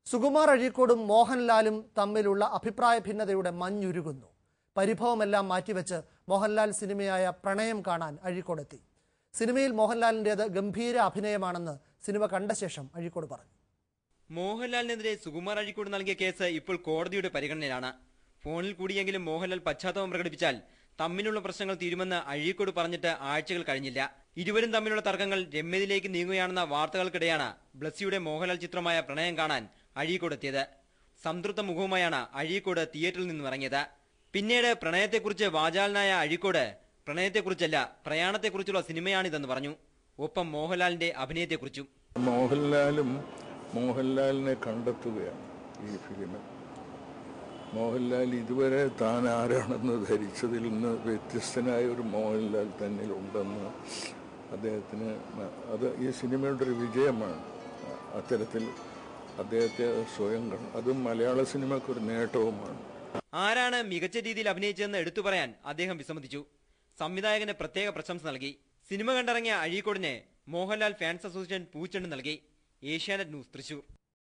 സുകുമാർ അഴീക്കോടും മോഹൻലാലും തമ്മിലുള്ള അഭിപ്രായ ഭിന്നതയുടെ മഞ്ഞുരുകുന്നു പരിഭവമെല്ലാം മാറ്റിവെച്ച് മോഹൻലാൽ സിനിമയായ പ്രണയം കാണാൻ അഴീക്കോടെത്തി സിനിമയിൽ മോഹൻലാലിൻ്റേത് ഗംഭീര അഭിനയമാണെന്ന് സിനിമ കണ്ട ശേഷം അഴീക്കോട് പറഞ്ഞു മോഹൻലാലിനെതിരെ സുകുമാർ അഴീക്കോട് നൽകിയ കേസ് ഇപ്പോൾ കോടതിയുടെ പരിഗണനയിലാണ് ഫോണിൽ കൂടിയെങ്കിലും മോഹൻലാൽ പശ്ചാത്തലം പ്രകടിപ്പിച്ചാൽ തമ്മിലുള്ള പ്രശ്നങ്ങൾ തീരുമെന്ന് അഴീക്കോട് പറഞ്ഞിട്ട് ആഴ്ചകൾ കഴിഞ്ഞില്ല ഇരുവരും തമ്മിലുള്ള തർക്കങ്ങൾ രമ്യതയിലേക്ക് നീങ്ങുകയാണെന്ന വാർത്തകൾക്കിടെയാണ് ബ്ലസ്സിയുടെ മോഹൻലാൽ ചിത്രമായ പ്രണയം കാണാൻ അഴീക്കോട് എത്തിയത് സംതൃപ്ത മുഖവുമായാണ് അഴീക്കോട് തിയേറ്ററിൽ നിന്നും ഇറങ്ങിയത് പിന്നീട് പ്രണയത്തെക്കുറിച്ച് വാചാലനായ അഴീക്കോട് പ്രണയത്തെക്കുറിച്ചല്ല പ്രയാണത്തെക്കുറിച്ചുള്ള സിനിമയാണിതെന്ന് പറഞ്ഞു ഒപ്പം മോഹൻലാലിന്റെ അഭിനയത്തെക്കുറിച്ചും മോഹൻലാലും മോഹൻലാലിനെ കണ്ടെത്തുകയാണ് ഈ ഫിലിമിൽ മോഹൻലാൽ ഇതുവരെ താൻ ആരാണെന്ന് ധരിച്ചതിൽ നിന്ന് വ്യത്യസ്തനായ ഒരു മോഹൻലാൽ തന്നിൽ ഉണ്ടെന്ന് അദ്ദേഹത്തിന് മ- അത് ഈ സിനിമയുടെ ഒരു വിജയമാണ് അത്തരത്തിൽ അദ്ദേഹത്തെ സ്വയം കണ്ടു അതും മലയാള സിനിമയ്ക്ക് ഒരു നേട്ടവുമാണ് ആരാണ് മികച്ച രീതിയിൽ അഭിനയിച്ചതെന്ന് എടുത്തു പറയാൻ അദ്ദേഹം വിസമ്മതിച്ചു സംവിധായകന് പ്രത്യേക പ്രശംസ നൽകി സിനിമ കണ്ടിറങ്ങിയ അഴീക്കോടിന് മോഹൻലാൽ ഫാൻസ് അസോസിയേഷൻ പൂച്ചെണ്ട് നൽകി ഏഷ്യാനെറ്റ് ന്യൂസ് തൃശൂർ